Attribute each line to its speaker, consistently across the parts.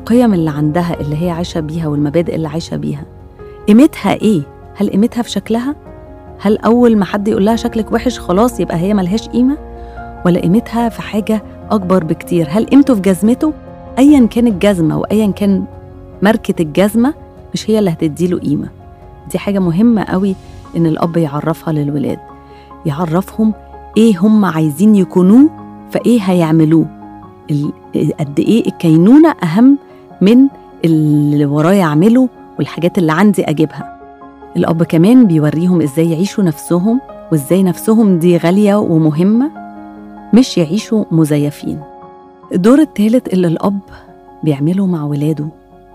Speaker 1: القيم اللي عندها اللي هي عايشة بيها والمبادئ اللي عايشة بيها قيمتها إيه؟ هل قيمتها في شكلها؟ هل أول ما حد يقول لها شكلك وحش خلاص يبقى هي ملهاش قيمة؟ ولا قيمتها في حاجة أكبر بكتير؟ هل قيمته في جزمته؟ أيا كان الجزمة وأيا كان ماركة الجزمة مش هي اللي هتديله قيمة دي حاجة مهمة قوي إن الأب يعرفها للولاد يعرفهم إيه هم عايزين يكونوه فإيه هيعملوه قد إيه الكينونة أهم من اللي ورايا أعمله والحاجات اللي عندي أجيبها الأب كمان بيوريهم إزاي يعيشوا نفسهم وإزاي نفسهم دي غالية ومهمة مش يعيشوا مزيفين الدور الثالث اللي الأب بيعمله مع ولاده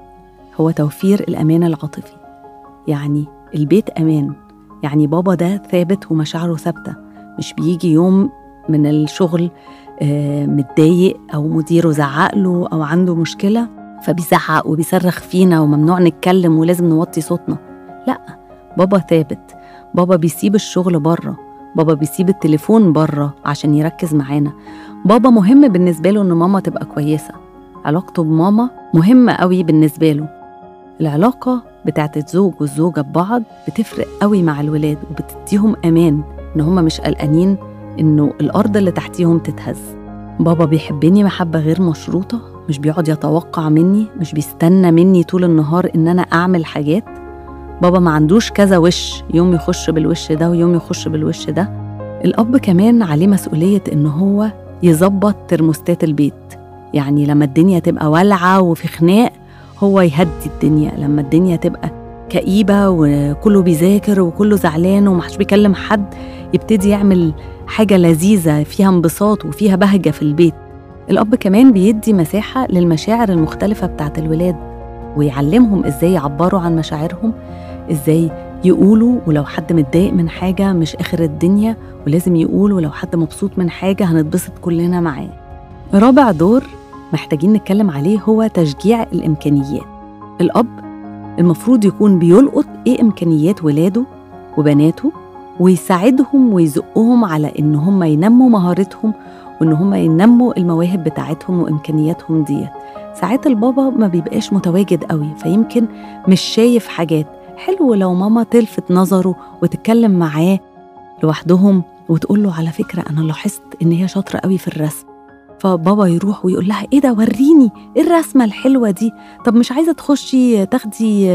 Speaker 1: هو توفير الأمان العاطفي يعني البيت أمان يعني بابا ده ثابت ومشاعره ثابتة مش بيجي يوم من الشغل آه، متضايق أو مديره زعق له أو عنده مشكلة فبيزعق وبيصرخ فينا وممنوع نتكلم ولازم نوطي صوتنا لا بابا ثابت بابا بيسيب الشغل بره بابا بيسيب التليفون بره عشان يركز معانا بابا مهم بالنسبة له إن ماما تبقى كويسة علاقته بماما مهمة قوي بالنسبة له العلاقة بتاعت الزوج والزوجة ببعض بتفرق قوي مع الولاد وبتديهم أمان إن هما مش قلقانين إنه الأرض اللي تحتيهم تتهز بابا بيحبني محبة غير مشروطة مش بيقعد يتوقع مني مش بيستنى مني طول النهار إن أنا أعمل حاجات بابا ما عندوش كذا وش يوم يخش بالوش ده ويوم يخش بالوش ده الأب كمان عليه مسؤولية إن هو يظبط ترموستات البيت يعني لما الدنيا تبقى والعة وفي خناق هو يهدي الدنيا لما الدنيا تبقى كئيبة وكله بيذاكر وكله زعلان ومحدش بيكلم حد يبتدي يعمل حاجة لذيذة فيها انبساط وفيها بهجة في البيت الأب كمان بيدي مساحة للمشاعر المختلفة بتاعت الولاد ويعلمهم إزاي يعبروا عن مشاعرهم إزاي يقولوا ولو حد متضايق من حاجة مش آخر الدنيا ولازم يقول ولو حد مبسوط من حاجة هنتبسط كلنا معاه رابع دور محتاجين نتكلم عليه هو تشجيع الإمكانيات الأب المفروض يكون بيلقط إيه إمكانيات ولاده وبناته ويساعدهم ويزقهم على إن هم ينموا مهارتهم وإن هم ينموا المواهب بتاعتهم وإمكانياتهم ديت ساعات البابا ما بيبقاش متواجد قوي فيمكن مش شايف حاجات حلو لو ماما تلفت نظره وتتكلم معاه لوحدهم وتقول له على فكرة أنا لاحظت إن هي شاطرة قوي في الرسم فبابا يروح ويقول لها ايه ده وريني ايه الرسمه الحلوه دي طب مش عايزه تخشي تاخدي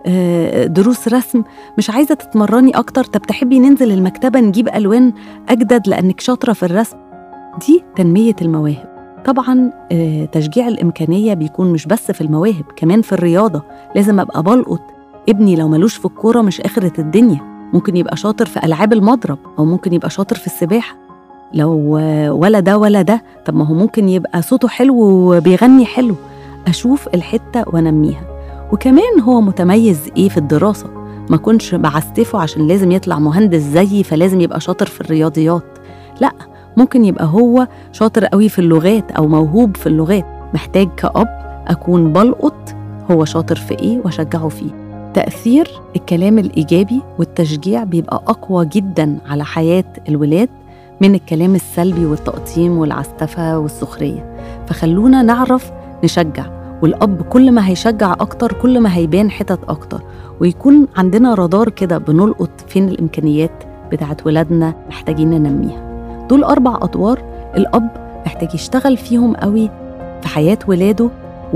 Speaker 1: آه، دروس رسم مش عايزه تتمرني اكتر طب تحبي ننزل المكتبه نجيب الوان اجدد لانك شاطره في الرسم دي تنميه المواهب طبعا آه، تشجيع الامكانيه بيكون مش بس في المواهب كمان في الرياضه لازم ابقى بلقط ابني لو ملوش في الكوره مش اخره الدنيا ممكن يبقى شاطر في العاب المضرب او ممكن يبقى شاطر في السباحه لو ولا ده ولا ده طب ما هو ممكن يبقى صوته حلو وبيغني حلو اشوف الحته وانميها وكمان هو متميز ايه في الدراسه ما كنش بعستفه عشان لازم يطلع مهندس زيي فلازم يبقى شاطر في الرياضيات لا ممكن يبقى هو شاطر قوي في اللغات او موهوب في اللغات محتاج كأب اكون بلقط هو شاطر في ايه واشجعه فيه تأثير الكلام الإيجابي والتشجيع بيبقى أقوى جدا على حياة الولاد من الكلام السلبي والتقطيم والعستفة والسخرية فخلونا نعرف نشجع والأب كل ما هيشجع أكتر كل ما هيبان حتت أكتر ويكون عندنا رادار كده بنلقط فين الإمكانيات بتاعت ولادنا محتاجين ننميها دول أربع أدوار الأب محتاج يشتغل فيهم قوي في حياة ولاده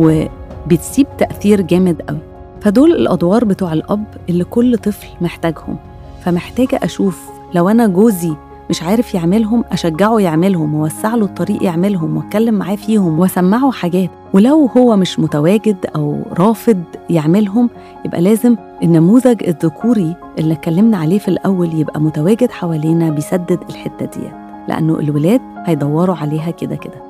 Speaker 1: وبتسيب تأثير جامد قوي فدول الأدوار بتوع الأب اللي كل طفل محتاجهم فمحتاجة أشوف لو أنا جوزي مش عارف يعملهم أشجعه يعملهم ووسع له الطريق يعملهم واتكلم معاه فيهم واسمعه حاجات ولو هو مش متواجد أو رافض يعملهم يبقى لازم النموذج الذكوري اللي اتكلمنا عليه في الأول يبقى متواجد حوالينا بيسدد الحتة دي لأنه الولاد هيدوروا عليها كده كده